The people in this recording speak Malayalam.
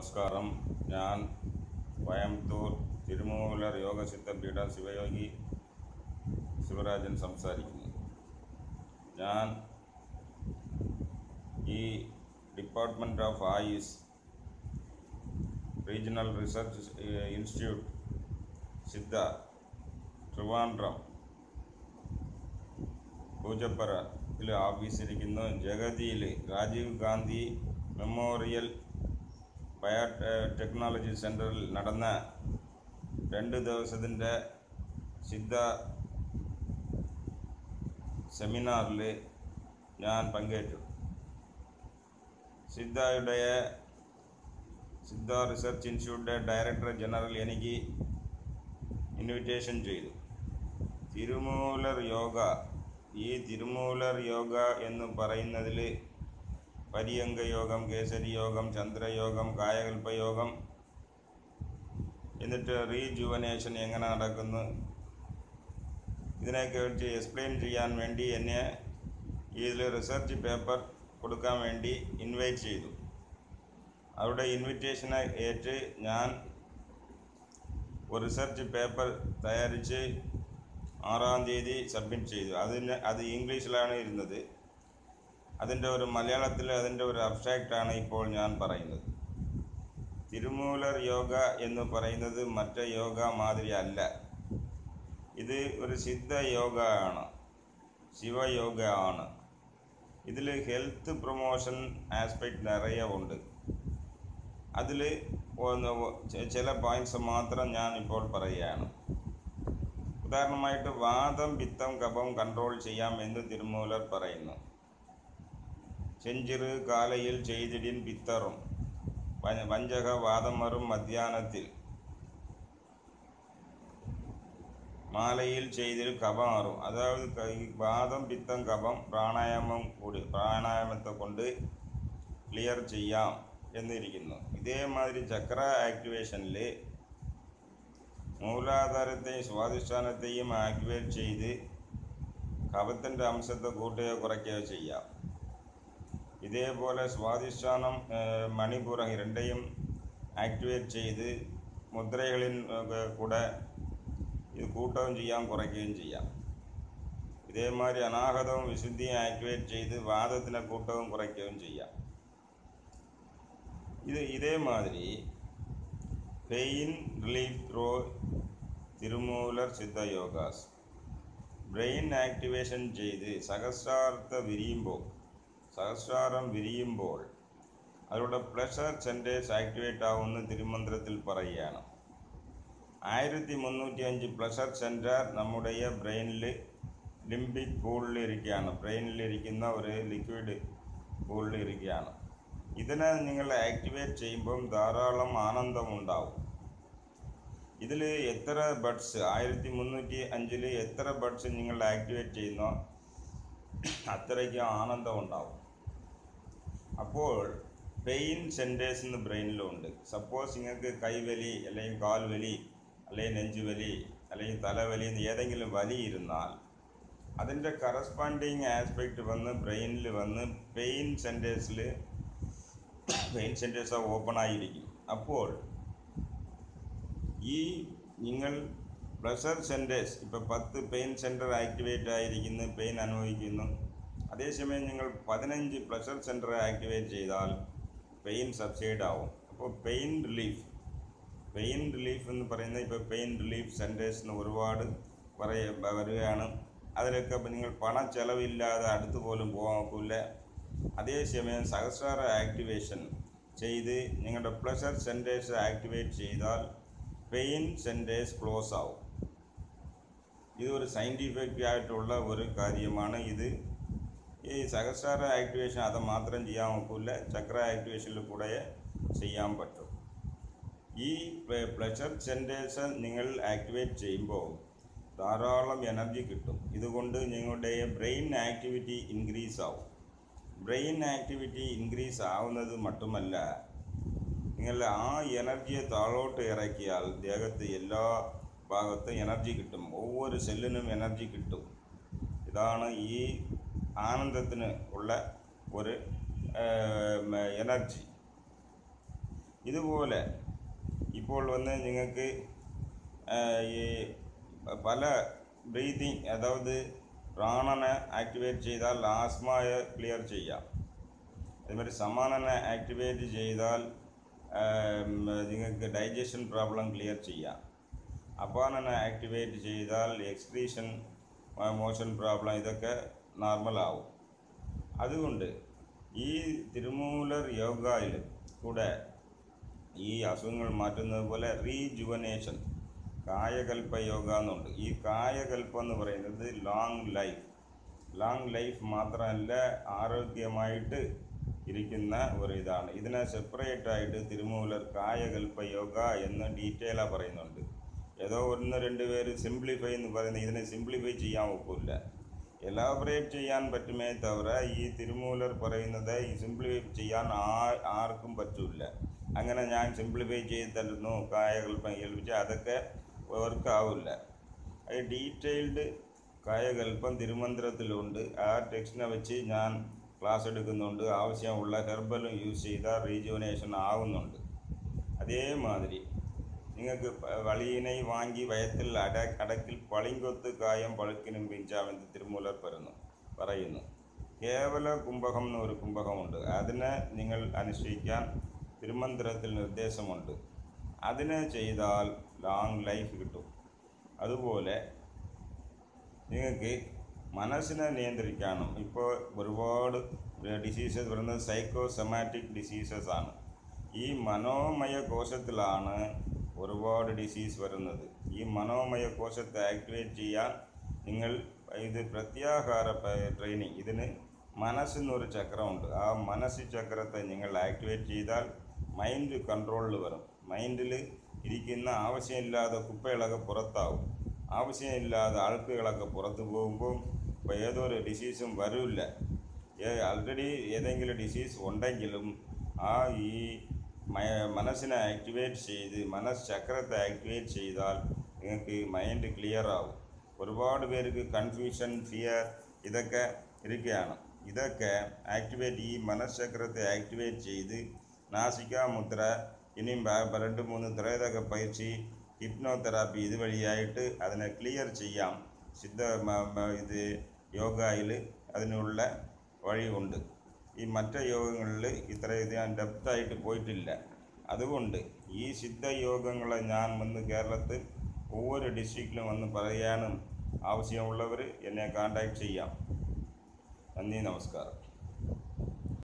നമസ്കാരം ഞാൻ കോയമ്പത്തൂർ തിരുമൂലർ യോഗസിദ്ധപീഠ ശിവയോഗി ശിവരാജൻ സംസാരിക്കുന്നു ഞാൻ ഈ department of Ayush regional research institute Siddha Trivandrum പൂജപ്പറയിൽ ഓഫീസിരിക്കുന്നു ജഗതിയിൽ Rajiv Gandhi memorial bio technology സെൻറ്ററിൽ നടന്ന രണ്ട് ദിവസത്തിൻ്റെ സിദ്ധ സെമിനാറിൽ ഞാൻ പങ്കേറ്റു സിദ്ധയുടെ സിദ്ധ റിസർച്ച് ഇൻസ്റ്റിറ്റ്യൂട്ടിൻ്റെ ഡയറക്ടർ ജനറൽ എനിക്ക് ഇൻവിറ്റേഷൻ ചെയ്തു തിരുമൂലർ യോഗ ഈ തിരുമൂലർ യോഗ എന്ന് പറയുന്നതിൽ പര്യങ്ക യോഗം കേസരി യോഗം ചന്ദ്രയോഗം കായകൽപ്പ യോഗം എന്നിട്ട് റീജുവനേഷൻ എങ്ങനെ നടക്കുന്നു ഇതിനെക്കുറിച്ച് എക്സ്പ്ലെയിൻ ചെയ്യാൻ വേണ്ടി എന്നെ ഇതിൽ റിസർച്ച് പേപ്പർ കൊടുക്കാൻ വേണ്ടി ഇൻവൈറ്റ് ചെയ്തു അവരുടെ ഇൻവിറ്റേഷനെ ഏറ്റ് ഞാൻ ഒരു റിസർച്ച് പേപ്പർ തയ്യാറിച്ച് ആറാം തീയതി സബ്മിറ്റ് ചെയ്തു അതിന് അത് ഇംഗ്ലീഷിലാണ് ഇരുന്നത് അതിൻ്റെ ഒരു മലയാളത്തിൽ അതിൻ്റെ ഒരു അബ്സ്ട്രാക്റ്റാണ് ഇപ്പോൾ ഞാൻ പറയുന്നത് തിരുമൂലർ യോഗ എന്ന് പറയുന്നത് മറ്റേ യോഗ മാതിരി അല്ല ഇത് ഒരു സിദ്ധ യോഗ ആണ് ശിവയോഗ ആണ് ഇതിൽ ഹെൽത്ത് പ്രൊമോഷൻ ആസ്പെക്റ്റ് നിറയെ ഉണ്ട് അതിൽ ഒന്ന് ചില പോയിൻറ്റ്സ് മാത്രം ഞാൻ ഇപ്പോൾ പറയുകയാണ് ഉദാഹരണമായിട്ട് വാദം പിത്തം കഫം കൺട്രോൾ ചെയ്യാം എന്ന് തിരുമൂലർ പറയുന്നു ചെഞ്ചിറ് കാലയിൽ ചെയ്തിടിൻ പിത്തറും വ- വഞ്ചക വാദമറും മധ്യാഹ്നത്തിൽ മാലയിൽ ചെയ്തിൽ കഫമാറും അതായത് ക- ഈ വാദം പിത്തം കഫം പ്രാണായാമം കൂടി പ്രാണായാമത്തെ കൊണ്ട് ക്ലിയർ ചെയ്യാം എന്നിരിക്കുന്നു ഇതേമാതിരി ചക്ര ആക്ടിവേഷനിൽ മൂലാധാരത്തെയും സ്വാധിഷ്ഠാനത്തെയും ആക്ടിവേറ്റ് ചെയ്ത് കഫത്തിൻ്റെ അംശത്തെ കൂട്ടുകയോ കുറയ്ക്കുകയോ ചെയ്യാം ഇതേപോലെ സ്വാധിഷ്ഠാനം ഏഹ്, മണിപൂരം രണ്ടെയും ആക്ടിവേറ്റ് ചെയ്ത് മുദ്രകളിൽ ഒക്കെ കൂടെ ഇത് കൂട്ടുകയും ചെയ്യാം കുറയ്ക്കുകയും ചെയ്യാം ഇതേമാതിരി അനാഹതവും വിശുദ്ധിയും ആക്ടിവേറ്റ് ചെയ്ത് വാദത്തിനെ കൂട്ടവും കുറയ്ക്കുകയും ചെയ്യാം ഇത് ഇതേമാതിരി pain relief through Thirumoolar Siddha yogas brain activation ചെയ്ത് സഹസ്രാർത്ഥ വിരിയുമ്പോൾ സഹസ്രാരം വിരിയുമ്പോൾ അതിലൂടെ പ്ലഷർ സെൻറ്റേഴ്സ് ആക്ടിവേറ്റ് ആവുമെന്ന് തിരുമന്ത്രത്തിൽ പറയുകയാണ് ആയിരത്തി മുന്നൂറ്റി അഞ്ച് പ്ലഷർ സെൻറ്റർ നമ്മുടെ ബ്രെയിനിൽ ലിംബിക് പൂളിൽ ഇരിക്കുകയാണ് ബ്രെയിനിൽ ഇരിക്കുന്ന ഒരു ലിക്വിഡ് പൂളിൽ ഇരിക്കുകയാണ് ഇതിനെ നിങ്ങൾ ആക്ടിവേറ്റ് ചെയ്യുമ്പം ധാരാളം ആനന്ദമുണ്ടാവും ഇതിൽ എത്ര ബഡ്സ് ആയിരത്തി മുന്നൂറ്റി അഞ്ചിൽ എത്ര ബഡ്സ് നിങ്ങൾ ആക്ടിവേറ്റ് ചെയ്യുന്നോ അത്രയ്ക്ക് ആനന്ദം ഉണ്ടാവും അപ്പോൾ പെയിൻ സെൻറ്റേഴ്സ് എന്ന് ബ്രെയിനിലുണ്ട് സപ്പോസ് നിങ്ങൾക്ക് കൈവലി അല്ലെങ്കിൽ കാൽവലി അല്ലെങ്കിൽ നെഞ്ചുവലി അല്ലെങ്കിൽ തലവലി എന്ന് ഏതെങ്കിലും വലി ഇരുന്നാൽ അതിൻ്റെ കറസ്പോണ്ടിങ് ആസ്പെക്റ്റ് വന്ന് ബ്രെയിനിൽ വന്ന് പെയിൻ സെൻറ്റേഴ്സിൽ പെയിൻ സെൻറ്റേഴ്സ് ഓപ്പൺ ആയിരിക്കും അപ്പോൾ ഈ നിങ്ങൾ പ്ലഷർ സെൻറ്റേഴ്സ് ഇപ്പോൾ പത്ത് പെയിൻ സെൻറ്റർ ആക്ടിവേറ്റ് ആയിരിക്കുന്നു പെയിൻ അനുഭവിക്കുന്നു അതേസമയം നിങ്ങൾ പതിനഞ്ച് പ്ലഷർ സെൻറ്റർ ആക്ടിവേറ്റ് ചെയ്താൽ പെയിൻ സബ്സൈഡ് ആവും അപ്പോൾ പെയിൻ റിലീഫ് പെയിൻ റിലീഫ് എന്ന് പറയുന്നത് ഇപ്പോൾ പെയിൻ റിലീഫ് സെൻറ്റേഴ്സിന് ഒരുപാട് പറയ വരികയാണ് അതിലൊക്കെ ഇപ്പം നിങ്ങൾ പണ ചെലവില്ലാതെ അടുത്ത് പോലും പോകാൻ നോക്കില്ല അതേസമയം സഹസ്രാര ആക്ടിവേഷൻ ചെയ്ത് നിങ്ങളുടെ പ്ലഷർ സെൻറ്റേഴ്സ് ആക്ടിവേറ്റ് ചെയ്താൽ പെയിൻ സെൻറ്റേഴ്സ് ക്ലോസ് ആവും ഇതൊരു സയൻറ്റിഫിക് ആയിട്ടുള്ള ഒരു കാര്യമാണ് ഇത് ഈ സഹസ്രാര ആക്ടിവേഷൻ അത് മാത്രം ചെയ്യാൻ നോക്കില്ല ചക്ര ആക്ടിവേഷനിൽ കൂടെ ചെയ്യാൻ പറ്റും ഈ പ്ലഷർ സെൻറ്റേഴ്സ് നിങ്ങൾ ആക്ടിവേറ്റ് ചെയ്യുമ്പോൾ ധാരാളം എനർജി കിട്ടും ഇതുകൊണ്ട് നിങ്ങളുടെ ബ്രെയിൻ ആക്ടിവിറ്റി ഇൻക്രീസ് ആവും ബ്രെയിൻ ആക്ടിവിറ്റി ഇൻക്രീസ് ആവുന്നത് മറ്റുമല്ല നിങ്ങൾ ആ എനർജിയെ താഴോട്ട് ഇറക്കിയാൽ ദേഹത്ത് എല്ലാ ഭാഗത്തും എനർജി കിട്ടും ഒவ்வொரு സെല്ലിനും എനർജി കിട്ടും ഇതാണ് ഈ ആനന്ദത്തിന് ഉള്ള ഒരു എനർജി ഇതുപോലെ ഇപ്പോൾ വന്ന് നിങ്ങൾക്ക് ആ, ഈ പല ബ്രീതിങ് അതായത് പ്രാണനെ ആക്ടിവേറ്റ് ചെയ്താൽ ആസ്മയെ ക്ലിയർ ചെയ്യാം അതുമാതിരി സമാനനെ ആക്ടിവേറ്റ് ചെയ്താൽ ആം, നിങ്ങൾക്ക് ഡൈജഷൻ പ്രോബ്ലം ക്ലിയർ ചെയ്യാം അപാനനെ ആക്ടിവേറ്റ് ചെയ്താൽ എക്സ്ക്രീഷൻ മോഷൻ പ്രോബ്ലം ഇതൊക്കെ നോർമലാവും അതുകൊണ്ട് ഈ തിരുമൂലർ യോഗയിൽ കൂടെ ഈ അസുഖങ്ങൾ മാറ്റുന്നത് പോലെ റീജുവനേഷൻ കായകൽപ്പ യോഗ എന്നുണ്ട് ഈ കായകൽപ്പം എന്ന് പറയുന്നത് ലോങ് ലൈഫ് ലോങ് ലൈഫ് മാത്രമല്ല ആരോഗ്യമായിട്ട് ഇരിക്കുന്ന ഒരു ഇതാണ് ഇതിനെ സെപ്പറേറ്റ് ആയിട്ട് തിരുമൂലർ കായകൽപ്പ യോഗ എന്ന് ഡീറ്റെയിലായി പറയുന്നുണ്ട് ഏതോ ഒന്ന് രണ്ട് പേര് സിംപ്ലിഫൈ എന്ന് പറയുന്നത് ഇതിനെ സിംപ്ലിഫൈ ചെയ്യാൻ ഒക്കില്ല എലാബറേറ്റ് ചെയ്യാൻ പറ്റുമേ തവിര ഈ തിരുമൂലർ പറയുന്നത് ഈ സിംപ്ലിഫൈ ചെയ്യാൻ ആ ആർക്കും പറ്റില്ല അങ്ങനെ ഞാൻ സിംപ്ലിഫൈ ചെയ്ത് തരുന്നു കായകൽപ്പം കേൾപ്പിച്ച് അതൊക്കെ വർക്കാവില്ല അത് ഡീറ്റെയിൽഡ് കായകൽപ്പം തിരുമന്ത്രത്തിലുണ്ട് ആ ടെക്സ്റ്റിനെ വെച്ച് ഞാൻ ക്ലാസ് എടുക്കുന്നുണ്ട് ആവശ്യമുള്ള ഹെർബലും യൂസ് ചെയ്താൽ റീജുവനേഷൻ ആവുന്നുണ്ട് അതേമാതിരി നിങ്ങൾക്ക് പ- വളിയിനെ വാങ്ങി വയത്തിൽ അട അടക്കിൽ പളിങ്കൊത്ത് കായം പഴുക്കിനും പിഞ്ചാമെന്ന് തിരുമൂലർ പറയുന്നു പറയുന്നു കേവല കുംഭകം എന്നൊരു കുംഭകമുണ്ട് അതിനെ നിങ്ങൾ അനുഷ്ഠിക്കാൻ തിരുമന്ത്രത്തിൽ നിർദ്ദേശമുണ്ട് അതിനെ ചെയ്താൽ ലോങ് ലൈഫ് കിട്ടും അതുപോലെ നിങ്ങൾക്ക് മനസ്സിനെ നിയന്ത്രിക്കാനും ഇപ്പോൾ ഒരുപാട് ഡിസീസസ് വരുന്നത് സൈക്കോസൊമാറ്റിക് ഡിസീസസ് ആണ് ഈ മനോമയ കോശത്തിലാണ് ഒരുപാട് ഡിസീസ് വരുന്നത് ഈ മനോമയ കോശത്തെ ആക്ടിവേറ്റ് ചെയ്യാൻ നിങ്ങൾ ഇത് പ്രത്യാഹാര ട്രെയിനിങ് ഇതിന് മനസ്സെന്നൊരു ചക്രമുണ്ട് ആ മനസ്സ് ചക്രത്തെ നിങ്ങൾ ആക്ടിവേറ്റ് ചെയ്താൽ മൈൻഡ് കൺട്രോളിൽ വരും മൈൻഡിൽ ഇരിക്കുന്ന ആവശ്യമില്ലാതെ കുപ്പകളൊക്കെ പുറത്താവും ആവശ്യമില്ലാതെ അഴുക്കുകളൊക്കെ പുറത്തു പോകുമ്പോൾ ഇപ്പോൾ ഏതൊരു ഡിസീസും വരില്ല ആൾറെഡി ഏതെങ്കിലും ഡിസീസ് ഉണ്ടെങ്കിലും ആ ഈ മയ- മനസ്സിനെ ആക്ടിവേറ്റ് ചെയ്ത് മനസ്സ് ചക്രത്തെ ആക്ടിവേറ്റ് ചെയ്താൽ നിങ്ങൾക്ക് മൈൻഡ് ക്ലിയർ ആവും ഒരുപാട് പേർക്ക് കൺഫ്യൂഷൻ ഫിയർ ഇതൊക്കെ ഇരിക്കുകയാണ് ഇതൊക്കെ ആക്ടിവേറ്റ് ഈ മനഃചക്രത്തെ ആക്ടിവേറ്റ് ചെയ്ത് നാസിക മുദ്ര ഇനിയും ബ- രണ്ട് മൂന്ന് ത്രേതക പയിற்சி ഹിപ്നോതെറാപ്പി ഇതുവഴിയായിട്ട് അതിനെ ക്ലിയർ ചെയ്യാം സിദ്ധ മ- മ- ഇത് യോഗയിൽ അതിനുള്ള വഴിയുണ്ട് ഈ മറ്റു യോഗങ്ങളിൽ ഇത്ര ഇത് ഞാൻ ഡെപ്തായിട്ട് പോയിട്ടില്ല അതുകൊണ്ട് ഈ സിദ്ധയോഗങ്ങളെ ഞാൻ വന്ന് കേരളത്തിൽ ഒவ்வொரு ഡിസ്ട്രിക്റ്റിലും വന്ന് പറയാനും ആവശ്യമുള്ളവർ എന്നെ കോണ്ടാക്ട് ചെയ്യാം നന്ദി നമസ്കാരം